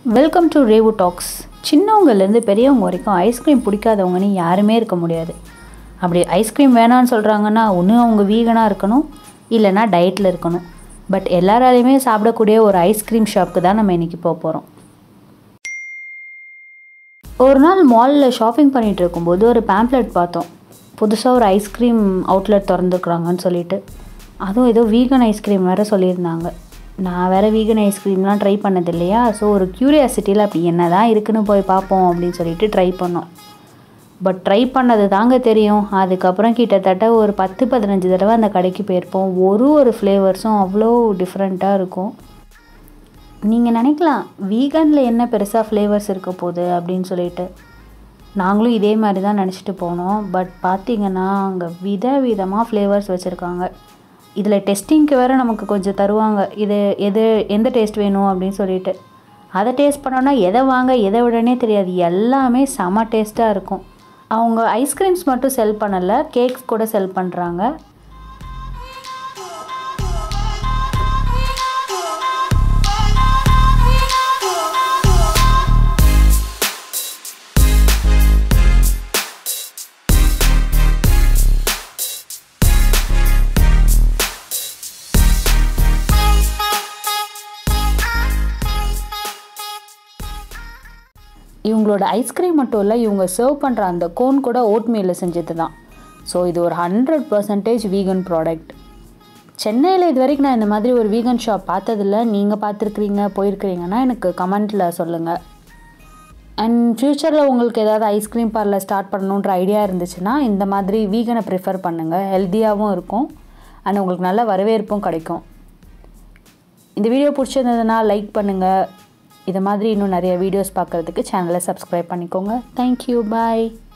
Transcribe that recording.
welcome to ரேவு talks சின்னவங்கலேருந்து பெரியவங்க வரைக்கும் ஐஸ்கிரீம் பிடிக்காதவங்கன்னு யாருமே இருக்க முடியாது அப்படி ஐஸ்கிரீம் வேணான்னு சொல்கிறாங்கன்னா ஒன்று அவங்க வீகனாக இருக்கணும் இல்லைன்னா டயட்டில் இருக்கணும் பட் எல்லாராலையுமே சாப்பிடக்கூடிய ஒரு ஐஸ்கிரீம் ஷாப்புக்கு தான் நம்ம இன்றைக்கி போக போகிறோம் ஒரு நாள் மாலில் ஷாப்பிங் பண்ணிகிட்டு இருக்கும்போது ஒரு பேம்ப்ளெட் பார்த்தோம் புதுசாக ஒரு ஐஸ்கிரீம் அவுட்லெட் திறந்துருக்குறாங்கன்னு சொல்லிட்டு அதுவும் ஏதோ வீகன் ஐஸ்கிரீம் வேறு சொல்லியிருந்தாங்க நான் வேறு வீகன் ஐஸ்கிரீம்லாம் ட்ரை பண்ணது இல்லையா ஸோ ஒரு க்யூரியாசிட்டியில் அப்படி என்ன தான் இருக்குன்னு போய் பார்ப்போம் அப்படின்னு சொல்லிட்டு ட்ரை பண்ணோம் பட் ட்ரை பண்ணது தாங்க தெரியும் அதுக்கப்புறம் கிட்டத்தட்ட ஒரு பத்து பதினஞ்சு தடவை அந்த கடைக்கு போயிருப்போம் ஒரு ஒரு ஃப்ளேவர்ஸும் அவ்வளோ டிஃப்ரெண்ட்டாக இருக்கும் நீங்கள் நினைக்கலாம் வீகனில் என்ன பெருசாக ஃப்ளேவர்ஸ் இருக்க போகுது அப்படின்னு சொல்லிட்டு நாங்களும் இதே மாதிரி தான் நினச்சிட்டு போனோம் பட் பார்த்தீங்கன்னா அங்கே வித விதமாக ஃப்ளேவர்ஸ் வச்சுருக்காங்க இதில் டெஸ்டிங்க்கு வேறு நமக்கு கொஞ்சம் தருவாங்க இது எது எந்த டேஸ்ட் வேணும் அப்படின்னு சொல்லிட்டு அதை டேஸ்ட் பண்ணோன்னா எதை வாங்க எதை விடனே தெரியாது எல்லாமே செம டேஸ்ட்டாக இருக்கும் அவங்க ஐஸ்கிரீம்ஸ் மட்டும் செல் பண்ணலை கேக்ஸ் கூட செல் பண்ணுறாங்க இவங்களோட ஐஸ்கிரீம் மட்டும் இல்லை இவங்க சர்வ் பண்ணுற அந்த கோன் கூட ஓட்மீலில் செஞ்சது தான் ஸோ இது ஒரு ஹண்ட்ரட் பர்சன்டேஜ் வீகன் ப்ராடக்ட் சென்னையில் இது வரைக்கும் நான் இந்த மாதிரி ஒரு வீகன் ஷாப் பார்த்ததில்ல நீங்கள் பார்த்துருக்குறீங்க போயிருக்கிறீங்கன்னா எனக்கு கமெண்ட்டில் சொல்லுங்கள் அண்ட் ஃப்யூச்சரில் உங்களுக்கு ஏதாவது ஐஸ்கிரீம் பார்லர் ஸ்டார்ட் பண்ணணுன்ற ஐடியா இருந்துச்சுன்னா இந்த மாதிரி வீகனை ப்ரிஃபர் பண்ணுங்கள் ஹெல்த்தியாகவும் இருக்கும் அண்ட் உங்களுக்கு நல்ல வரவேற்பும் கிடைக்கும் இந்த வீடியோ பிடிச்சிருந்ததுன்னா லைக் பண்ணுங்கள் இது மாதிரி இன்னும் நிறைய வீடியோஸ் பார்க்குறதுக்கு சேனலை சப்ஸ்கிரைப் பண்ணிக்கோங்க தேங்க்யூ பாய்